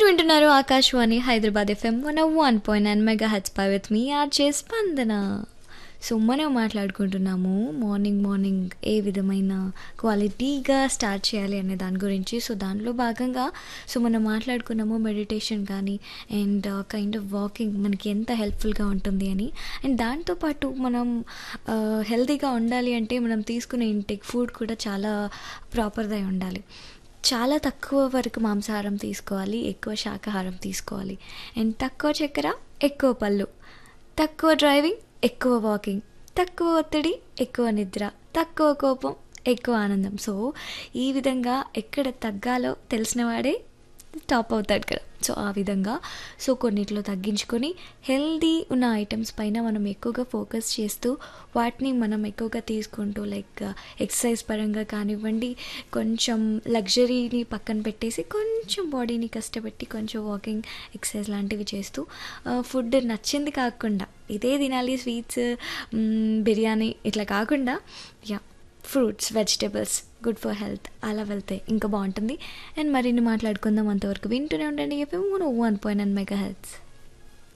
మీరు వింటున్నారు Akashvani Hyderabad FM one one point nine mega హెచ్ పై with me RJ Spandana so మనం మాట్లాడుకుంటున్నాము మార్నింగ్ మార్నింగ్ ఏ విధమైన క్వాలిటీగా స్టార్ట్ చేయాలి అనే దాని గురించి సో దాంట్లో భాగంగా సో మనం మాట్లాడుకున్నాము మెడిటేషన్ కానీ అండ్ కైండ్ ఆఫ్ వాకింగ్ మనకి ఎంత హెల్ప్ఫుల్గా ఉంటుంది అని అండ్ దాంతోపాటు మనం హెల్తీగా ఉండాలి అంటే మనం తీసుకునే ఇంటేక్ ఫుడ్ కూడా చాలా ప్రాపర్గా ఉండాలి చాలా తక్కువ వరకు మాంసాహారం తీసుకోవాలి ఎక్కువ శాకాహారం తీసుకోవాలి అండ్ తక్కువ చక్కెర ఎక్కువ పళ్ళు తక్కువ డ్రైవింగ్ ఎక్కువ వాకింగ్ తక్కువ ఒత్తిడి ఎక్కువ నిద్ర తక్కువ కోపం ఎక్కువ ఆనందం సో ఈ విధంగా ఎక్కడ తగ్గాలో తెలిసిన వాడే టాప్ అవుతాడు కదా సో ఆ విధంగా సో కొన్నిట్లో తగ్గించుకొని హెల్దీ ఉన్న ఐటమ్స్ పైన మనం ఎక్కువగా ఫోకస్ చేస్తూ వాటిని మనం ఎక్కువగా తీసుకుంటూ లైక్ ఎక్సర్సైజ్ పరంగా కానివ్వండి కొంచెం లగ్జరీని పక్కన పెట్టేసి కొంచెం బాడీని కష్టపెట్టి కొంచెం వాకింగ్ ఎక్సర్సైజ్ లాంటివి చేస్తూ ఫుడ్ నచ్చింది కాకుండా ఇదే తినాలి స్వీట్స్ బిర్యానీ ఇట్లా కాకుండా యా fruits vegetables good for health అలా వెళ్తే ఇంకా బాగుంటుంది అండ్ మరిన్ని మాట్లాడుకుందాం అంతవరకు వింటూనే ఉండండి FM one point nine mega health